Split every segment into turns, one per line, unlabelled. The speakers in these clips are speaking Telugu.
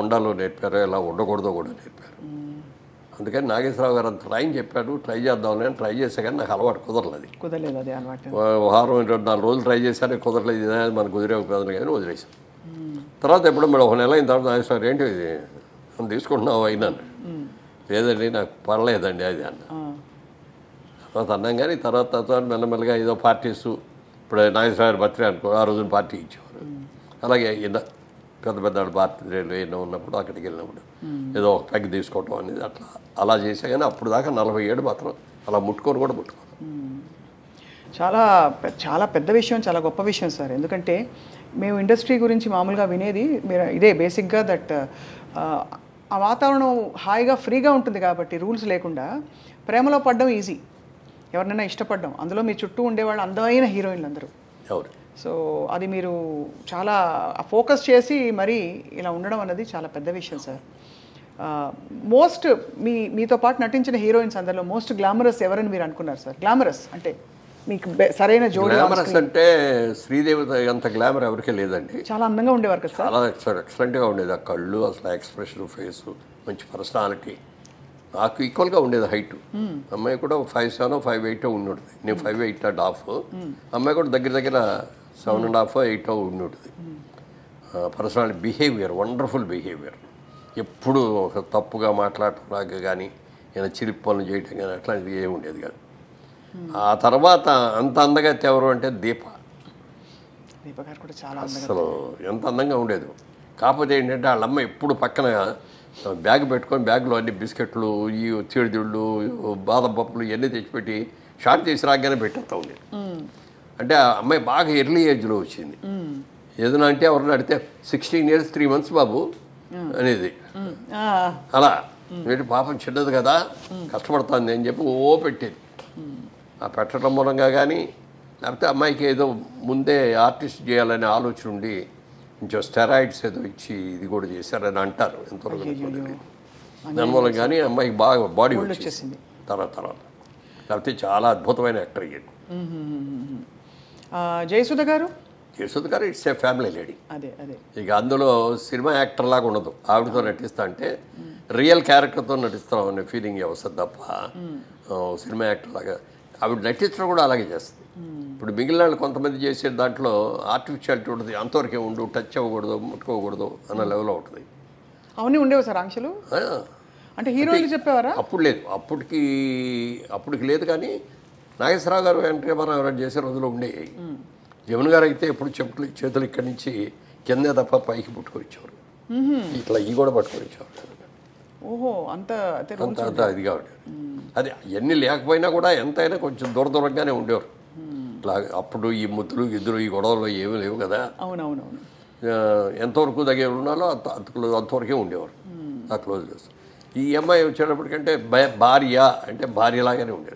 ఉండాలో నేర్పారు ఎలా ఉండకూడదో కూడా నేర్పారు అందుకని నాగేశ్వరరావు గారు అంత ట్రైన్ చెప్పాడు ట్రై చేద్దామని అని ట్రై చేసే కానీ నాకు అలవాటు కుదరలేదు
కుదరలేదు అదే అలవాటు
వా- వారం రెండు నాలుగు రోజులు ట్రై చేశాను కుదరలేదు ఇదే మనకు కుదిరేకపోయింది కానీ వదిలేసాం తర్వాత ఎప్పుడు మేడం ఒక నెల అయిన తర్వాత నాగేశ్వరరావు ఏంటి ఇది మనం తీసుకుంటున్నావు అయినాను లేదండి నాకు పర్లేదండి అది అన్న
ఆ,
తర్వాత అన్నాం కానీ తర్వాత తర్వాత మెల్లమెల్లగా ఏదో పార్టీస్ ఇప్పుడు నాగేశ్వరరావు బర్త్డే అనుకో ఆ రోజున పార్టీ ఇచ్చేవారు అలాగే ఈయన పెద్ద పెద్ద బర్త్డేలు ఎన్నో ఉన్నప్పుడు అక్కడికి వెళ్ళినప్పుడు ఏదో ఒక పెగ్ తీసుకోవటం అనేది అట్లా అలా చేసా కానీ అప్పుడు దాకా నలభై ఏడు మాత్రం అలా ముట్టుకొని కూడా ముట్టుకోను
చాలా పె- చాలా పెద్ద విషయం చాలా గొప్ప విషయం సార్ ఎందుకంటే మేము ఇండస్ట్రీ గురించి మామూలుగా వినేది మీరు ఇదే బేసిక్గా దట్ ఆ వాతావరణం హాయిగా ఫ్రీగా ఉంటుంది కాబట్టి రూల్స్ లేకుండా ప్రేమలో పడడం ఈజీ ఎవరినైనా ఇష్టపడడం అందులో మీ చుట్టూ ఉండేవాళ్ళు అందమైన హీరోయిన్లు అందరూ
ఎవరు
సో అది మీరు చాలా ఫోకస్ చేసి మరి ఇలా ఉండడం అన్నది చాలా పెద్ద విషయం సార్ మోస్ట్ మీ మీతో పాటు నటించిన హీరోయిన్స్ అందరిలో మోస్ట్ గ్లామరస్ ఎవరని మీరు అనుకున్నారు సార్ గ్లామరస్ అంటే మీకు బె- సరైన జోడి
గ్లామరస్ అంటే శ్రీదేవి అంత గ్లామర్ ఎవరికీ లేదండి
చాలా అందంగా ఉండేవారు కదా సార్
చాలా ఎక్సలెంట్ ఎక్సలెంట్గా ఉండేది ఆ కళ్ళు అసలు ఎక్స్ప్రెషన్ ఫేస్ మంచి పర్సనాలిటీ నాకు ఈక్వల్గా ఉండేది హైట్ అమ్మాయి కూడా ఫైవ్ సెవెన్ ఫైవ్ ఎయిట్ ఉండుంటుంది నేను ఫైవ్ ఎయిట్ అండ్ హాఫ్ అమ్మాయి కూడా దగ్గర దగ్గర సెవెన్ అండ్ హాఫ్ ఎయిట్ ఉండుంటుంది పర్సనాలిటీ బిహేవియర్ వండర్ఫుల్ బిహేవియర్ ఎప్పుడు ఒక తప్పుగా మాట్లాడటం నాకు కానీ ఏదైనా చిలిపి పనులు చేయటం కానీ అట్లాంటిది ఏమి ఉండేది కాదు ఆ తర్వాత అంత అందగత్తి ఎవరు అంటే దీప
దీప గారు కూడా చాలా అందంగా
అసలు ఎంత అందంగా ఉండేది కాకపోతే ఏంటంటే వాళ్ళ అమ్మ ఎప్పుడు పక్కన బ్యాగ్ పెట్టుకొని బ్యాగ్లో అన్ని బిస్కెట్లు ఈ చీడిదిళ్ళు బాదం పప్పులు ఇవన్నీ తెచ్చిపెట్టి షార్ట్ చేసి రాగానే పెట్టేస్తా ఉండేది అంటే ఆ అమ్మాయి బాగా ఎర్లీ ఏజ్లో వచ్చింది ఏదైనా అంటే ఎవరిని అడిగితే సిక్స్టీన్ ఇయర్స్ త్రీ మంత్స్ బాబు అనేది
మ్మ్. ఆ,
అలా ఏంటి పాపం చిన్నది కదా కష్టపడుతుంది అని చెప్పి ఓ పెట్టేది ఆ పెట్టడం మూలంగా కానీ లేకపోతే అమ్మాయికి ఏదో ముందే ఆర్టిస్ట్ చేయాలనే ఆలోచన ఉండి కొంచెం స్టెరాయిడ్స్ ఏదో ఇచ్చి ఇది కూడా చేశారని అంటారు ఎంతవరకు నాకు తెలియదు. దాని మూలం కానీ అమ్మాయికి బాగా బాడీ వచ్చేసింది
వచ్చేసింది.
తర్వాత తర్వాత లేకపోతే చాలా అద్భుతమైన యాక్టర్ అయ్యేది
ఆ, జయసుధ గారు
యశోద్ గారు ఇట్స్ ఏ ఫ్యామిలీ లేడీ
అదే అదే
ఇక అందులో సినిమా యాక్టర్ లాగా ఉండదు ఆవిడతో నటిస్తా అంటే రియల్ క్యారెక్టర్తో నటిస్తాం అనే ఫీలింగ్ వస్తుంది తప్ప ఆ, సినిమా యాక్టర్ లాగా ఆవిడ నటించడం కూడా అలాగే చేస్తుంది ఇప్పుడు మిగిలిన వాళ్ళు కొంతమంది చేసే దాంట్లో ఆర్టిఫిషియాలిటీ ఉంటుంది అంతవరకే ఉండు టచ్ అవ్వకూడదు ముట్టుకోకూడదు అన్న లెవెల్లో ఉంటుంది
అవన్నీ ఉండేవి సార్ ఆంక్షలు
ఆ,
అంటే హీరోయిన్లు చెప్పేవారా
అప్పుడు లేదు అప్పటికి అప్పటికి లేదు కానీ నాగేశ్వరరావు గారు వెంకట రామారావు గారు చేసే రోజులు ఉండేవి జమున గారు అయితే ఎప్పుడు చెప్పులు చేతులు ఇక్కడి నుంచి కిందే తప్ప పైకి పుట్టుకొచ్చేవారు ఇట్లా ఈ కూడా పట్టుకొచ్చేవారు
ఓహో అంత అయితే రూల్స్
అంత అంత ఇదిగా ఉండేది అది ఎన్ని లేకపోయినా కూడా ఎంతైనా కొంచెం దూర దూరంగానే ఉండేవారు ఇట్లా అప్పుడు ఈ ముద్దులు గిద్దులు ఈ గొడవలు ఏమీ లేవు కదా
అవునవునవును
ఆ, ఎంతవరకు దగ్గర ఉన్నాలో అంత అంత క్లో- అంతవరకే ఉండేవారు ఆ క్లోజ్ చేస్తారు ఈ అమ్మాయి వచ్చేటప్పటికంటే భయ- భార్య అంటే భార్యలాగానే ఉండేది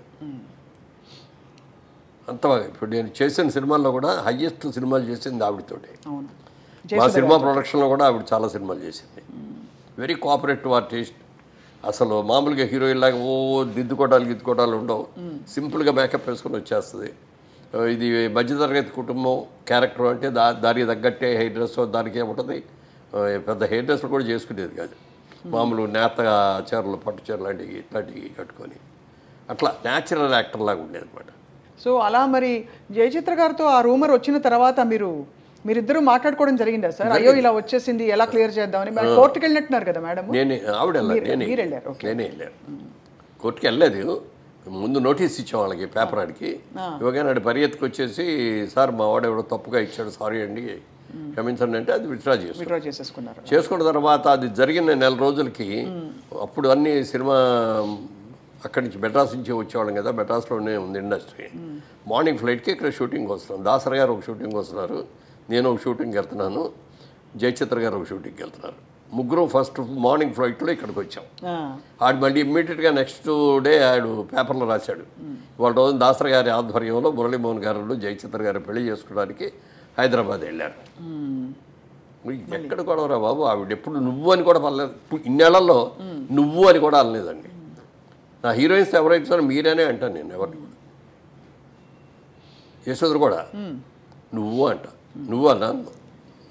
అంత బాగా ఇప్పుడు నేను చేసిన సినిమాల్లో కూడా హయ్యెస్ట్ సినిమాలు చేసింది ఆవిడతోటే
అవును
మా సినిమా ప్రొడక్షన్లో కూడా ఆవిడ చాలా సినిమాలు చేసింది వెరీ కోఆపరేటివ్ ఆర్టిస్ట్ అసలు మామూలుగా హీరోయిన్ లాగా ఓ దిద్దుకోవటాలు గిద్దుకోవటాలు ఉండవు సింపుల్గా మేకప్ వేసుకొని వచ్చేస్తుంది ఆ, ఇది మధ్యతరగతి కుటుంబం క్యారెక్టర్ అంటే దా దానికి తగ్గట్టే హెయిర్ డ్రెస్ దానికి ఏముంటుంది ఆ, పెద్ద హెయిర్ డ్రెస్లు కూడా చేసుకునేది కాదు మామూలు నేత చీరలు పట్టు చీరలు లాంటివి ఇట్లాంటివి కట్టుకొని అట్లా న్యాచురల్ యాక్టర్ లాగా ఉండేది అనమాట
సో అలా మరి జయచిత్ర గారితో ఆ రూమర్ వచ్చిన తర్వాత మీరు మీరిద్దరూ మాట్లాడుకోవడం జరిగిందా సార్ అయ్యో ఇలా వచ్చేసింది ఎలా క్లియర్ చేద్దామని మరి కోర్టుకి వెళ్ళినట్టున్నారు కదా మేడం
నేనే ఆవిడ వెళ్ళాను
మీరు-
నేనే
మీరు వెళ్ళారు, ఓకే.
నేనే వెళ్ళాను కోర్టుకి వెళ్ళలేదు ముందు నోటీస్ ఇచ్చాం వాళ్ళకి పేపర్ ఆడికి ఇవ్వగానే ఆడి పరిగెత్తుకు వచ్చేసి సార్ మా వాడు ఎవడో తప్పుగా ఇచ్చాడు సారీ అండి క్షమించండి అంటే అది విత్డ్రా చేసు
విత్డ్రా చేసేసుకున్నారు
చేసుకున్న తర్వాత అది జరిగిన నెల రోజులకి అప్పుడు అన్ని సినిమా అక్కడి నుంచి మెడ్రాస్ నుంచి వచ్చేవాళ్ళం కదా మెడ్రాస్లోనే ఉంది ఇండస్ట్రీ మార్నింగ్ ఫ్లైట్కి ఇక్కడ షూటింగ్ వస్తున్నాం దాసరి గారు ఒక షూటింగ్ వస్తున్నారు నేను ఒక షూటింగ్కి వెళ్తున్నాను జయచిత్ర గారు ఒక షూటింగ్కి వెళ్తున్నారు ముగ్గురు ఫస్ట్ మార్నింగ్ ఫ్లైట్లో ఇక్కడికి వచ్చాం
ఆ,
ఆడు మళ్ళీ ఇమ్మీడియట్గా నెక్స్ట్ డే ఆడు పేపర్లో రాశాడు వాళ్ళ రోజు దాసరి గారి ఆధ్వర్యంలో మురళీమోహన్ గారు జయచిత్ర గారు పెళ్లి చేసుకోవడానికి హైదరాబాద్ వెళ్ళారు
మ్మ్.
మరి ఎక్కడ గొడవరా బాబు ఆవిడ ఎప్పుడు నువ్వు అని కూడా పర్లేదు ఇప్పుడు ఇన్నేళ్లలో నువ్వు అని కూడా అనలేదండి నా హీరోయిన్స్ ఎవరైతే సరే మీరేనే అంటాను నేను ఎవరిని కూడా యశోదరు కూడా నువ్వు అంట నువ్వు అన్నా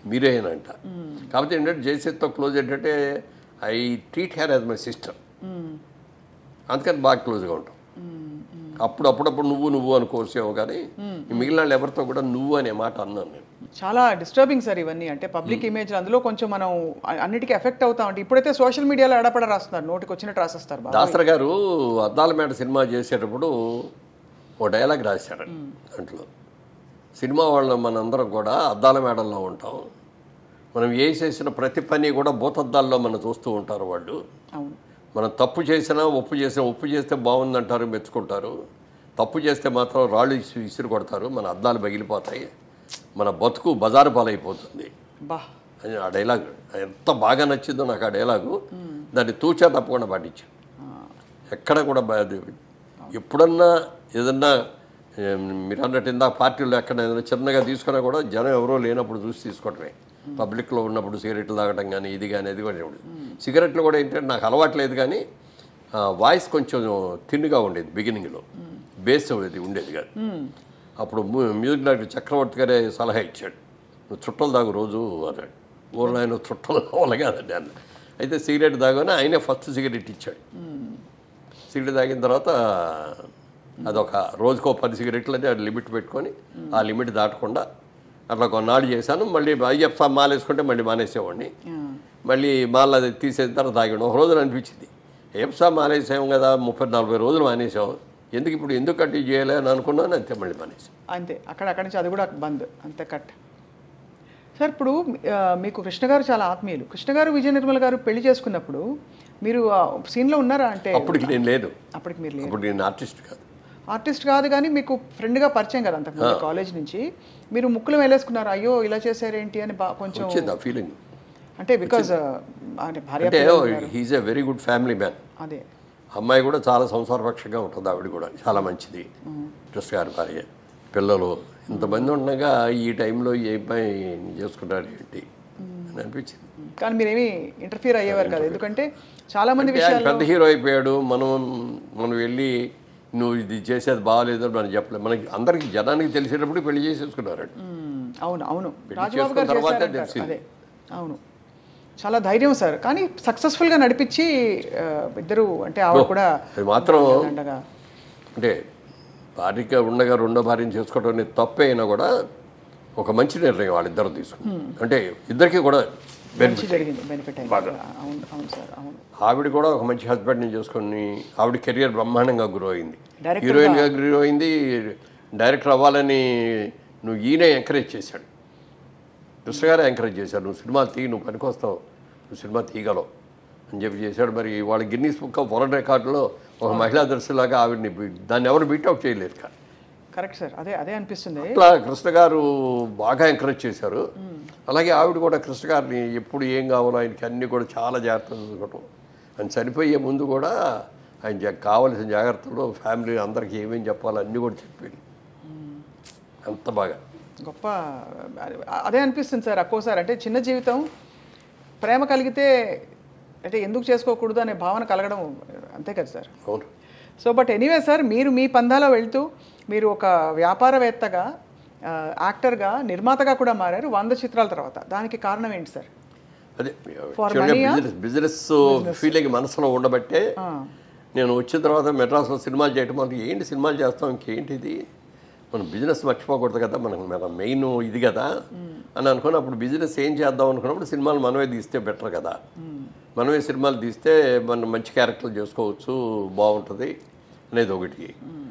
మీరేనంట కాకపోతే ఏంటంటే జయసేత్తో క్లోజ్ ఏంటంటే I treat her as my sister అందుకని బాగా క్లోజ్గా ఉంటాం అప్పుడు అప్పుడప్పుడు నువ్వు నువ్వు అని కోర్సేమో కానీ ఈ మిగిలిన వాళ్ళు ఎవరితో కూడా నువ్వు అనే మాట అన్నాను నేను
చాలా డిస్టర్బింగ్ సార్ ఇవన్నీ అంటే పబ్లిక్ ఇమేజ్ అందులో కొంచెం మనం అ- అన్నిటికీ ఎఫెక్ట్ అవుతా ఉంటే ఇప్పుడైతే సోషల్ మీడియాలో ఎడపడ రాస్తున్నారు నోటికి వచ్చినట్టు రాసేస్తారు బాగా
దాసర్ గారు అద్దాల మేడ సినిమా చేసేటప్పుడు ఓ డైలాగ్ రాశాడు దాంట్లో సినిమా వాళ్ళు మనందరం కూడా అద్దాల మేడల్లో ఉంటాం మనం ఏ చేసిన ప్రతి పని కూడా భూతద్దాల్లో మనం చూస్తూ ఉంటారు వాళ్ళు
అవును
మనం తప్పు చేసినా ఒప్పు చేసినా ఒప్పు చేస్తే బాగుందంటారు మెచ్చుకుంటారు తప్పు చేస్తే మాత్రం రాళ్ళు ఇసి విసిరి కొడతారు మన అద్దాలు పగిలిపోతాయి మన బతుకు బజారు పాలైపోతుంది
బా
అని ఆ డైలాగ్ ఎంత బాగా నచ్చిందో నాకు ఆ డైలాగు దాన్ని తూచా తప్పకుండా పాటించాను ఎక్కడ కూడా బా- అది ఎప్పుడన్నా ఏదన్నా ఏం, మీరు అన్నట్టు ఇందా పార్టీలో ఎక్కడ ఏదైనా చిన్నగా తీసుకున్నా కూడా జనం ఎవరో లేనప్పుడు చూసి తీసుకోవటమే పబ్లిక్లో ఉన్నప్పుడు సిగరెట్లు తాగటం కానీ ఇది కానీ అది కూడా ఉండేది సిగరెట్లు కూడా ఏంటంటే నాకు అలవాట్లేదు కానీ ఆ, వాయిస్ కొంచెం తిన్నుగా ఉండేది బిగినింగ్లో బేస్ అది ఉండేది కాదు అప్పుడు మ్యూ- మ్యూజిక్ డైరెక్టర్ చక్రవర్తి గారే సలహా ఇచ్చాడు నువ్వు చుట్టలు తాగు రోజు అన్నాడు ఊళ్ళో ఆయన చుట్టలు కావాలి కాదండి అన్న అయితే సిగరెట్ తాగానే ఆయనే ఫస్ట్ సిగరెట్ ఇచ్చాడు సిగరెట్ తాగిన తర్వాత అదొక రోజుకో పది సిగరెట్లు అని లిమిట్ పెట్టుకొని ఆ లిమిట్ దాటకుండా అట్లా కొన్నాళ్ళు చేశాను మళ్ళీ అయ్యప్ప మాల వేసుకుంటే మళ్ళీ మానేసేవాడిని మళ్ళీ మాల అది తీసేసిన తర్వాత తాగాడు ఒక రోజున అనిపించింది అయ్యప్ప మానేసాం కదా ముప్పై నలభై రోజులు మానేసాం ఎందుకు ఇప్పుడు ఎందుకు కంటిన్యూ చేయాలి అని అనుకున్నాను అంతే మళ్ళీ మానేసాం
అంతే అక్కడ అక్కడి నుంచి అది కూడా బంద్ అంతే కట్ సార్ ఇప్పుడు ఆ, మీకు కృష్ణ గారు చాలా ఆత్మీయులు కృష్ణ గారు విజయ నిర్మల్ గారు పెళ్లి చేసుకున్నప్పుడు మీరు ఆ సీన్లో ఉన్నారా అంటే
అప్పటికి నేను లేదు
అప్పటికి మీరు లేరు
అప్పుడు నేను ఆర్టిస్ట్ కాదు
ఆర్టిస్ట్ కాదు కానీ మీకు ఫ్రెండ్గా పరిచయం కదా అంతకుముందు కాలేజ్ నుంచి మీరు ముక్కులు వేలేసుకున్నారు అయ్యో ఇలా చేశారేంటి అని బా- కొంచెం
వచ్చింది ఆ ఫీలింగ్
అంటే బికాజ్ అంటే భార్య
అంటే
పిల్లలు ఉన్నారు.
He's a very good family man
అదే
అమ్మాయి కూడా చాలా సంసారపక్షంగా ఉంటుంది ఆవిడ కూడా చాలా మంచిది కృష్ణ గారి భార్య పిల్లలు ఇంతమంది ఉండగా ఈ టైంలో ఏ అబ్బాయి చేసుకుంటారు ఏంటి అని అనిపించింది
కానీ మీరేమి ఇంటర్ఫియర్ అయ్యేవారు కదా ఎందుకంటే చాలా మంది
అంటే ఆయన
విషయాలు
పెద్ద హీరో అయిపోయాడు మనం మనం వెళ్ళి నువ్వు ఇది చేసేది బాగాలేదు అని మనం చెప్పలేదు మనకి అందరికి జనానికి తెలిసేటప్పుడు పెళ్లి చేసేసుకున్నారు
మ్మ్. అవును అవును
పెళ్లి
రాజబాబు
చేసుకున్న
గారు
తర్వాతే
చేశారంటారు.
తెలిసింది.
అదే అవును చాలా ధైర్యం సార్ కానీ సక్సెస్ఫుల్గా నడిపించి ఆ, ఇద్దరు అంటే ఆవిడ కూడా
అది మాత్రం
అండగా
అంటే భార్యగా ఉండగా రెండో భార్యను చేసుకోవడం అనేది తప్పే అయినా కూడా ఒక మంచి నిర్ణయం వాళ్ళిద్దరు తీసుకున్నారు అంటే ఇద్దరికి కూడా
మంచి జరిగింది బెనిఫిట్ అయింది అవును అవును సార్ అవును
ఆవిడ కూడా ఒక మంచి హస్బెండ్ని చేసుకొని ఆవిడ కెరియర్ బ్రహ్మాండంగా గ్రో అయింది
Director
హీరోయిన్గా గ్రో అయింది డైరెక్టర్ అవ్వాలని నువ్వు ఈయనే ఎంకరేజ్ చేశాడు కృష్ణ గారే ఎంకరేజ్ చేశాడు నువ్వు సినిమా తీ నువ్వు పనికొస్తావు నువ్వు సినిమా తీయగలవు అని చెప్పి చేశాడు మరి వాళ్ళ గిన్నీస్ బుక్ ఆఫ్ వరల్డ్ రికార్డులో ఒక మహిళా దర్శులాగా ఆవిడని బీ- దాన్ని ఎవరు బీట్అవుట్ చేయలేరు కానీ
కరెక్ట్ సార్ అదే అదే అనిపిస్తుంది
అట్లా కృష్ణ గారు బాగా ఎంకరేజ్ చేశారు అలాగే ఆవిడ కూడా కృష్ణ గారిని ఎప్పుడు ఏం కావాలో ఆయనకి అన్నీ కూడా చాలా జాగ్రత్తలు చూసుకోవటం ఆయన చనిపోయే ముందు కూడా ఆయన జా- కావలసిన జాగ్రత్తలు ఫ్యామిలీ అందరికీ ఏమేం చెప్పాలో అన్నీ కూడా చెప్పాడు అంత బాగా
గొప్ప అదే- అదే అనిపిస్తుంది సార్ ఒక్కోసారి అంటే చిన్న జీవితం ప్రేమ కలిగితే అంటే ఎందుకు చేసుకోకూడదు అనే భావన కలగడం అంతే కదా సార్
అవును
సో బట్ ఎనీవే సార్ మీరు మీ పందాలో వెళ్తూ మీరు ఒక వ్యాపారవేత్తగా ఆ, యాక్టర్గా నిర్మాతగా కూడా మారారు వంద చిత్రాల తర్వాత దానికి కారణం ఏంటి సార్
అదే
For
యాక్చువల్గా
money-ఆ?
బిజినెస్ బిజినెస్ ఫీలింగ్ మనసులో ఉండబట్టే
ఆ,
నేను వచ్చిన తర్వాత మెడ్రాస్లో సినిమాలు చేయటం మనకి ఏంటి సినిమాలు చేస్తాం ఇంకేంటి ఇది మనం బిజినెస్ మర్చిపోకూడదు కదా మనకు మన మెయిన్ ఇది కదా అని అనుకుని అప్పుడు బిజినెస్ ఏం చేద్దాం అనుకున్నప్పుడు సినిమాలు మనమే తీస్తే బెటర్ కదా మనమే సినిమాలు తీస్తే మనం మంచి క్యారెక్టర్లు చేసుకోవచ్చు బాగుంటుంది అనేది ఒకటి